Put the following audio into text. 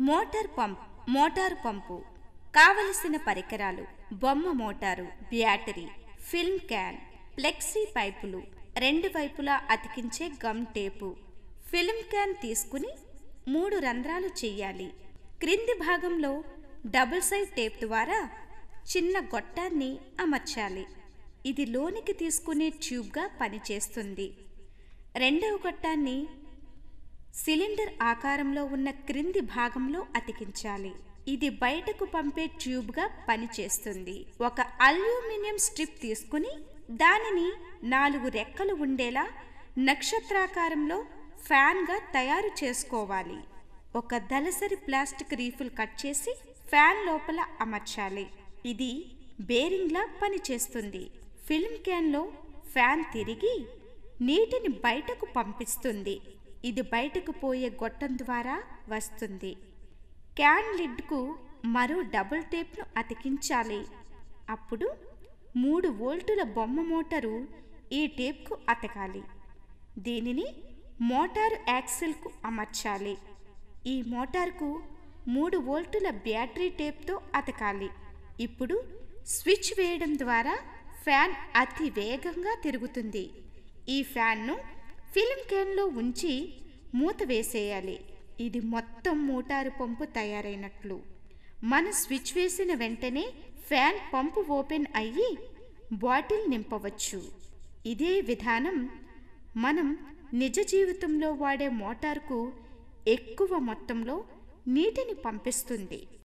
motor pump motor పంపు కావలసిన పరికరాలు బొమ్మ motor battery film can plexi పైపులు రెండు వైపులా అతికించే గమ్ టేపు ఫిల్మ్ క్యాన్ తీసుకుని మూడు రంధ్రాలు చేయాలి క్రింది భాగంలో డబుల్ సైడ్ టేప్ ద్వారా చిన్న గొట్టాన్ని అమర్చాలి ఇది లోనికి తీసుకునే ట్యూబ్గా పనిచేస్తుంది రెండవ గొట్టాన్ని సిలిండర్ ఆకారంలో ఉన్న క్రింది భాగంలో అతికించాలి ఇది బయటకు పంపే ట్యూబ్గా పనిచేస్తుంది ఒక అల్యూమినియం స్ట్రిప్ తీసుకుని దానిని నాలుగు రెక్కలు ఉండేలా నక్షత్రాకారంలో ఫ్యాన్గా తయారు చేసుకోవాలి ఒక దలసరి ప్లాస్టిక్ రీఫిల్ కట్ చేసి ఫ్యాన్ లోపల అమర్చాలి ఇది బేరింగ్లా పనిచేస్తుంది ఫిల్మ్ క్యాన్లో ఫ్యాన్ తిరిగి నీటిని బయటకు పంపిస్తుంది ఇది బయటకు పోయే గొట్టం ద్వారా వస్తుంది క్యాన్ లిడ్కు మరో డబుల్ టేప్ను అతికించాలి అప్పుడు మూడు వోల్టుల బొమ్మ మోటారు ఈ టేప్కు అతకాలి దీనిని మోటారు యాక్సిల్కు అమర్చాలి ఈ మోటార్కు మూడు వోల్టుల బ్యాటరీ టేప్తో అతకాలి ఇప్పుడు స్విచ్ వేయడం ద్వారా ఫ్యాన్ అతి వేగంగా తిరుగుతుంది ఈ ఫ్యాన్ను ఫిల్మ్ క్యాన్లో ఉంచి మూత వేసేయాలి ఇది మొత్తం మోటారు పంపు తయారైనట్లు మన స్విచ్ వేసిన వెంటనే ఫ్యాన్ పంపు ఓపెన్ అయ్యి బాటిల్ నింపవచ్చు ఇదే విధానం మనం నిజ జీవితంలో వాడే మోటార్కు ఎక్కువ మొత్తంలో నీటిని పంపిస్తుంది